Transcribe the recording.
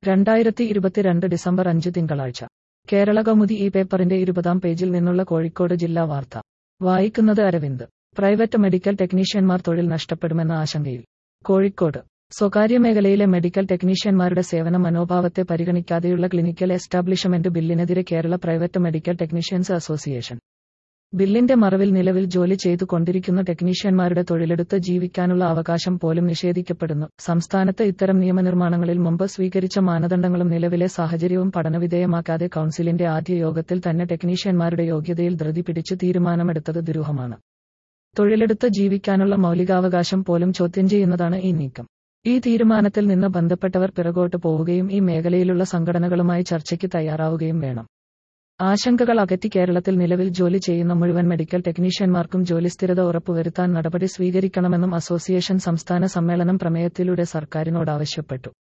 രണ്ടായിരത്തി ഇരുപത്തിരണ്ട് ഡിസംബർ അഞ്ച് തിങ്കളാഴ്ച കേരള കൗമുദി ഈ പേപ്പറിന്റെ ഇരുപതാം പേജിൽ നിന്നുള്ള കോഴിക്കോട് ജില്ലാ വാർത്ത വായിക്കുന്നത് അരവിന്ദ് പ്രൈവറ്റ് മെഡിക്കൽ ടെക്നീഷ്യന്മാർ തൊഴിൽ നഷ്ടപ്പെടുമെന്ന ആശങ്കയിൽ കോഴിക്കോട് സ്വകാര്യ മേഖലയിലെ മെഡിക്കൽ ടെക്നീഷ്യന്മാരുടെ സേവന മനോഭാവത്തെ പരിഗണിക്കാതെയുള്ള ക്ലിനിക്കൽ എസ്റ്റാബ്ലിഷ്മെന്റ് ബില്ലിനെതിരെ Kerala private medical technicians association ബില്ലിന്റെ മറവിൽ നിലവിൽ ജോലി ചെയ്തു കൊണ്ടിരിക്കുന്ന ടെക്നീഷ്യന്മാരുടെ തൊഴിലെടുത്ത് ജീവിക്കാനുള്ള അവകാശം പോലും നിഷേധിക്കപ്പെടുന്നു സംസ്ഥാനത്ത് ഇത്തരം നിയമനിർമ്മാണങ്ങളിൽ മുമ്പ് സ്വീകരിച്ച മാനദണ്ഡങ്ങളും നിലവിലെ സാഹചര്യവും പഠനവിധേയമാക്കാതെ കൌൺസിലിന്റെ ആദ്യ യോഗത്തിൽ തന്നെ ടെക്നീഷ്യന്മാരുടെ യോഗ്യതയിൽ ധൃതി പിടിച്ച് തീരുമാനമെടുത്തത് ദുരൂഹമാണ് തൊഴിലെടുത്ത് ജീവിക്കാനുള്ള മൗലികാവകാശം പോലും ചോദ്യം ചെയ്യുന്നതാണ് ഈ നീക്കം ഈ തീരുമാനത്തിൽ നിന്ന് ബന്ധപ്പെട്ടവർ പിറകോട്ട് പോവുകയും ഈ മേഖലയിലുള്ള സംഘടനകളുമായി ചർച്ചയ്ക്ക് തയ്യാറാവുകയും വേണം ആശങ്കകൾ അകറ്റി കേരളത്തിൽ നിലവിൽ ജോലി ചെയ്യുന്ന മുഴുവൻ മെഡിക്കൽ ടെക്നീഷ്യന്മാർക്കും ജോലിസ്ഥിരത ഉറപ്പുവരുത്താൻ നടപടി സ്വീകരിക്കണമെന്നും അസോസിയേഷൻ സംസ്ഥാന സമ്മേളനം പ്രമേയത്തിലൂടെ സർക്കാരിനോട് ആവശ്യപ്പെട്ടു